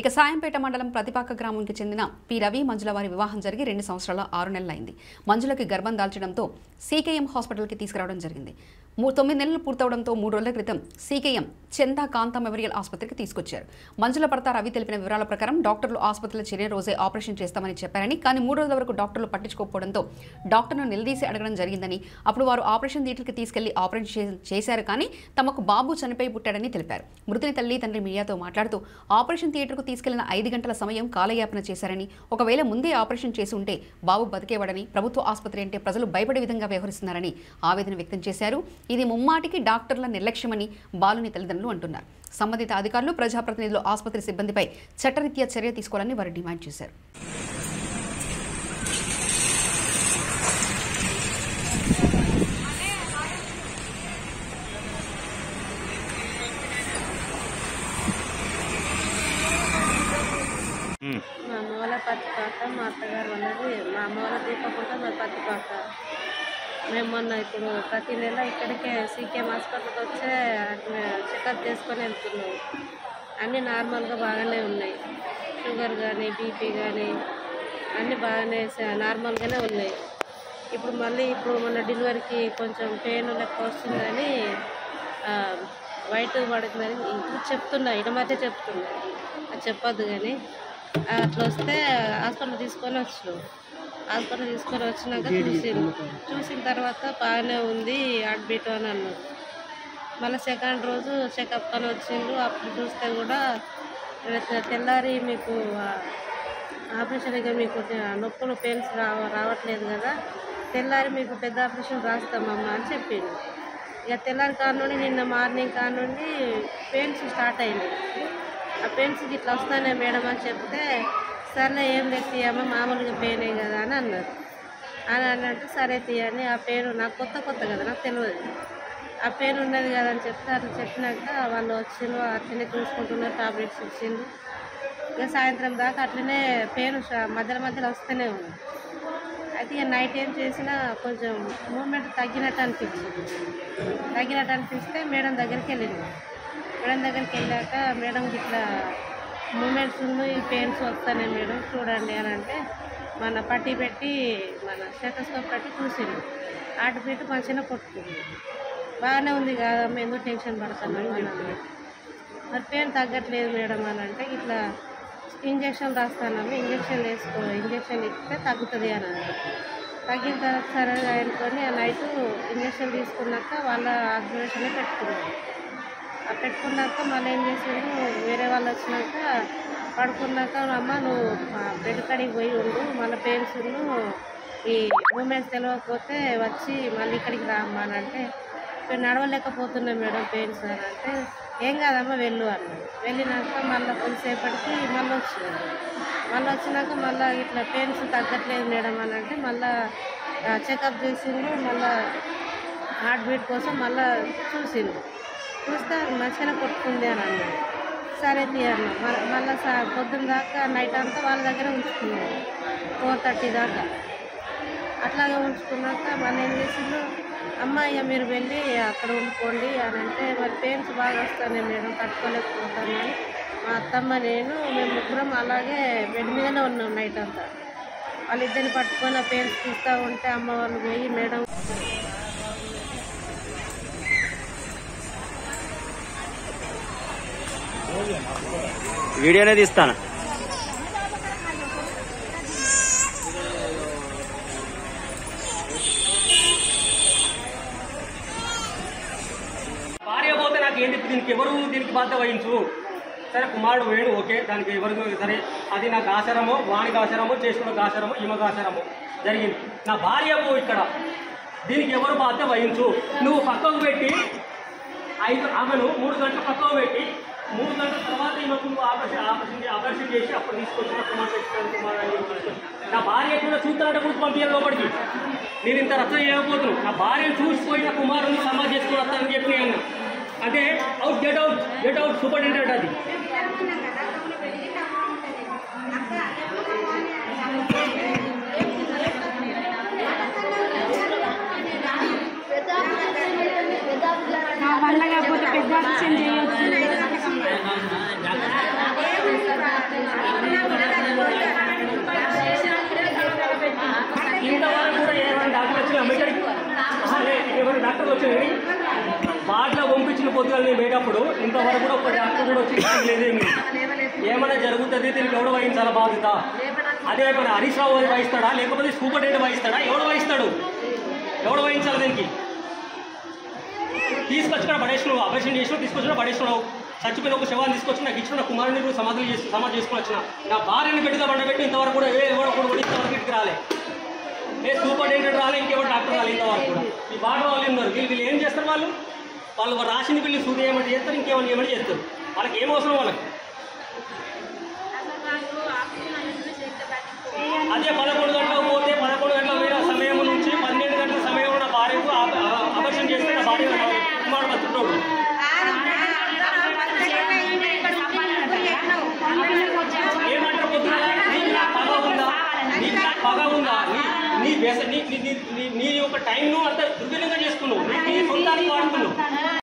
ఇక సాయంపేట మండలం ప్రతిపాక గ్రామానికి చెందిన పి రవి మంజుల వారి వివాహం జరిగి రెండు సంవత్సరాల ఆరు నెలలైంది మంజులకి గర్భం దాల్చడంతో సీకేఎం హాస్పిటల్కి తీసుకురావడం జరిగింది మూ తొమ్మిది నెలలు పూర్తవడంతో మూడు రోజుల క్రితం సీకేఎం చందా కాంత మెమోరియల్ ఆసుపత్రికి తీసుకొచ్చారు మంజుల భర్త రవి తెలిపిన వివరాల ప్రకారం డాక్టర్లు ఆసుపత్రిలో చేరిన రోజే ఆపరేషన్ చేస్తామని చెప్పారని కానీ మూడు రోజుల వరకు డాక్టర్లు పట్టించుకోకపోవడంతో డాక్టర్ను నిలదీసి అడగడం జరిగిందని అప్పుడు వారు ఆపరేషన్ థియేటర్కి తీసుకెళ్లి ఆపరేషన్ చే- చేశారు కానీ తమకు బాబు చనిపోయి పుట్టాడని తెలిపారు మృతుని తల్లి తండ్రి మీడియాతో మాట్లాడుతూ ఆపరేషన్ థియేటర్కు తీసుకెళ్లిన ఐదు గంటల సమయం కాలయాపన చేశారని ఒకవేళ ముందే ఆపరేషన్ చేసి ఉంటే బాబు బతికేవాడని ప్రభుత్వ ఆసుపత్రి అంటే ప్రజలు భయపడే విధంగా వ్యవహరిస్తున్నారని ఆవేదన వ్యక్తం చేశారు ఇది ముమ్మాటికి డాక్టర్ల నిర్లక్ష్యమని బాలుని తల్లిదండ్రులు అంటున్నారు సంబంధిత అధికారులు ప్రజాప్రతినిధులు ఆసుపత్రి సిబ్బందిపై చట్టరీత్యా చర్య తీసుకోవాలని వారు డిమాండ్ చేశారు మా అమ్మ వాళ్ళ పత్తిపాక మా అత్తగారు ఉన్నది మా అమ్మ వాళ్ళ దీపకుంట మా పత్తిపాక మేము మొన్న ఇప్పుడు ప్రతి నెల ఇక్కడికే సీకేఎం హాస్పిటల్కి వచ్చే చెకప్ చేసుకొని వెళ్తున్నాం అన్నీ నార్మల్గా బాగానే ఉన్నాయి షుగర్ కానీ బీపీ కానీ అన్నీ బాగానే స- నార్మల్గానే ఉన్నాయి ఇప్పుడు మళ్ళీ ఇప్పుడు మొన్న డెలివరీకి కొంచెం పెయిన్ లెక్క వస్తుందని ఆ, వైట్ పడుతుందని ఇప్పుడు చెప్తున్నా ఇటు మధ్య చెప్తున్నా అది చెప్పొద్దు కానీ అట్లా వస్తే హాస్పిటల్ తీసుకొని వచ్చినాం హాస్పిటల్ తీసుకొని వచ్చినాక చూసిండు చూసిన తర్వాత బాగానే ఉంది అడ్మిట్ అని అన్నారు మళ్ళీ సెకండ్ రోజు చెకప్ అని వచ్చిండు అప్పుడు చూస్తే కూడా తె- తెల్లారి మీకు ఆ, ఆపరేషన్ ఇక మీకు తె- నొప్పులు పెయిన్స్ రావ రావట్లేదు కదా తెల్లారి మీకు పెద్ద ఆపరేషన్ రాస్తామమ్మా అని చెప్పిండు ఇక తెల్లారి కాడ నుండి నిన్న మార్నింగ్ కాడ నుండి పెయిన్స్ స్టార్ట్ అయింది ఆ పెయిన్స్ ఇట్లా వస్తానే మేడం అని చెప్తే సర్లే ఏం లేదు తీయమ్మా మామూలుగా పెయినే కదా అని అన్నారు అని అన్నట్టు సరే తీయని ఆ పేరు నాకు కొత్త కొత్త కదా నాకు తెలియదు ఆ పేరు ఉన్నది కదా అని చెప్తే అట్లా చెప్పినాక వాళ్ళు వచ్చిండ్రు అట్లనే చూసుకుంటున్నారు టాబ్లెట్స్ ఇచ్చిండ్రు ఇక సాయంత్రం దాకా అట్లనే పెయిన్ ష- మధ్యలో మధ్యలో వస్తూనే ఉంది అయితే ఇక నైట్ ఏం చేసినా కొంచెం మూమెంట్ తగ్గినట్టు అనిపించింది తగ్గినట్టు అనిపిస్తే మేడం దగ్గరికి వెళ్ళింది మేడం దగ్గరికి వెళ్ళాక మేడం ఇట్లా మూమెంట్స్ ఉన్నాయి పెయిన్స్ వస్తాయి మేడం చూడండి అని అంటే మన పట్టి పెట్టి మన స్టెటస్కోప్ పెట్టి చూసిండు ఆట పెట్టి మంచిగా కొట్టుకుంది బాగానే ఉంది కాదమ్మా ఎందుకు టెన్షన్ పడుతున్నాను అని అన్నది. మరి పెయిన్ తగ్గట్లేదు మేడం అని అంటే ఇట్లా ఇంజక్షన్ రాస్తానమ్మా ఇంజక్షన్ వేసుకో ఇంజక్షన్ ఇస్తే తగ్గుతుంది అని అన్నారు తగ్గిన తర్వాత సరే అనుకొని ఆ నైట్ ఇంజక్షన్ తీసుకున్నాక వాళ్ళ అబ్జర్వేషన్లో పెట్టుకున్నారు ఆ పెట్టుకున్నాక మళ్ళీ ఏం చేసిండు వేరే వాళ్ళు వచ్చినాక పడుకున్నాక అమ్మ నువ్వు ఆ బెడ్ కాడికి పోయి ఉండు మళ్ళీ పెయిన్స్ ఈ మూమెంట్స్ తెలియకపోతే వచ్చి మళ్ళీ ఇక్కడికి రా అమ్మా అని అంటే "నేను నడవలేకపోతున్నా మేడం పెయిన్స్ అని అంటే ఏం కాదమ్మా వెళ్ళు అన్నాడు వెళ్ళినాక మళ్ళీ కొద్దిసేపటికి మళ్ళీ వచ్చినాడు మళ్ళీ వచ్చినాక మళ్ళీ ఇట్లా పెయిన్స్ తగ్గట్లేదు మేడం అని అంటే మళ్ళీ చెకప్ చేసిండు మళ్ళీ హార్ట్ బీట్ కోసం మళ్ళీ చూసిండు చూస్తే మంచిగానే కొట్టుకుంది అని అన్నాడు సరే తీయన్న మళ్ళీ సా పొద్దున్న దాకా నైట్ అంతా వాళ్ళ దగ్గర ఉంచుకున్నాడు ఫోర్ థర్టీ దాకా అట్లాగే ఉంచుకున్నాక మళ్ళీ ఏం చేసిండు అమ్మ ఇక మీరు వెళ్ళి అక్కడ ఉండుకోండి అని అంటే మరి పెయిన్స్ బాగా వస్తాయి మేడం తట్టుకోలేకపోతాను అని మా అత్తమ్మ నేను మేము ముగ్గురం అలాగే బెడ్ మీదనే ఉన్నాం నైట్ అంతా వాళ్ళిద్దరిని పట్టుకొని ఆ పెయిన్స్ తీస్తూ ఉంటే అమ్మ వాళ్ళు పోయి మేడం వీడియోనే తీస్తాను భార్య పోతే నాకు ఏంటి దీనికి ఎవరు దీనికి బాధ్యత వహించు సరే కుమారుడు వేణు ఓకే దానికి ఎవరు సరే అది నాకు ఆచారమో వానికి ఆచారమో చేసుకున్న ఆచారమో ఈమెకు ఆచారమో జరిగింది నా భార్య పో ఇక్కడ దీనికి ఎవరు బాధ్యత వహించు నువ్వు పక్కకు పెట్టి ఐదు ఆమెను మూడు గంటల పక్కకు పెట్టి మూడు గంటల తర్వాత ఈమెకు నువ్వు ఆపరేషన్ ఆపరేషన్ ఆపరేషన్ చేసి అప్పుడు తీసుకొచ్చిన కుమార్ తెచ్చుకోవాలి కుమార్ అని చెప్పి తీసుకొచ్చి. నా భార్య కూడా చూస్తానంటే కూడా పంపించాలి లోపలికి నేను ఇంత రచ్చ చేయకపోతున్నాను నా భార్యను చూసిపోయిన కుమారుని సమాజ్ చేసుకుని వస్తానని చెప్పి నేను అంటే out get out get out superintendent అది మా వల్ల కాకపోతే పెద్ద ఆపరేషన్ చేయొచ్చు పొద్దుగా నేను పోయేటప్పుడు ఇంతవరకు కూడా ఒక డాక్టర్ కూడా వచ్చి ఇక్కడ లేదేమి ఏమైనా జరుగుతుంది దీనికి ఎవడు వహించాలా బాధ్యత అదే పని హరీష్ రావు గారు వహిస్తాడా లేకపోతే సూపరింటెండెంట్ వహిస్తాడా ఎవడు వహిస్తాడు ఎవడు వహించాలి దీనికి తీసుకొచ్చుకున్న పడేసినావు ఆపరేషన్ చేసినావు తీసుకొచ్చిన పడేసినావు చచ్చిపోయిన ఒక శవాన్ని తీసుకొచ్చి నాకు ఇచ్చిన నా కుమారుని కూడా సమాధులు చేసి సమాధి చేసుకుని వచ్చిన నా భార్యని బిడ్డగా పండబెట్టి ఇంతవరకు కూడా ఏ ఎవరు కూడా కూడా ఇంతవరకు ఇంటికి రాలే ఏ సూపరింటెండెంట్ రాలే ఇంకెవరు డాక్టర్ రాలే ఇంతవరకు కూడా ఈ బాగా వాళ్ళు ఉన్నారు వీళ్ళు వీళ్ళు ఏం చేస్తారు వాళ్ళు వాళ్ళు రాసిన వీళ్ళు సూది ఏమంటే చేస్తారు ఇంకేమని ఏమని చేస్తారు వాళ్ళకి ఏం అవసరం వాళ్ళకి అదే పదకొండు గంటలకు పోతే పదకొండు గంటల వేరే సమయం నుంచి పన్నెండు గంటల సమయంలో నా భార్యకు ఆపరేషన్ చేస్తే నా భార్య కుమారుడు బతుకుతాడు ఏమంటారు పొద్దున నీకు నా పగ ఉందా నీకు నా పగ ఉందా నీ నీ బెస నీ నీ నీ నీ యొక్క టైంను అంత దుర్వినియోగం చేసుకున్నావు నీ నీ సొంతానికి వాడుకున్నావు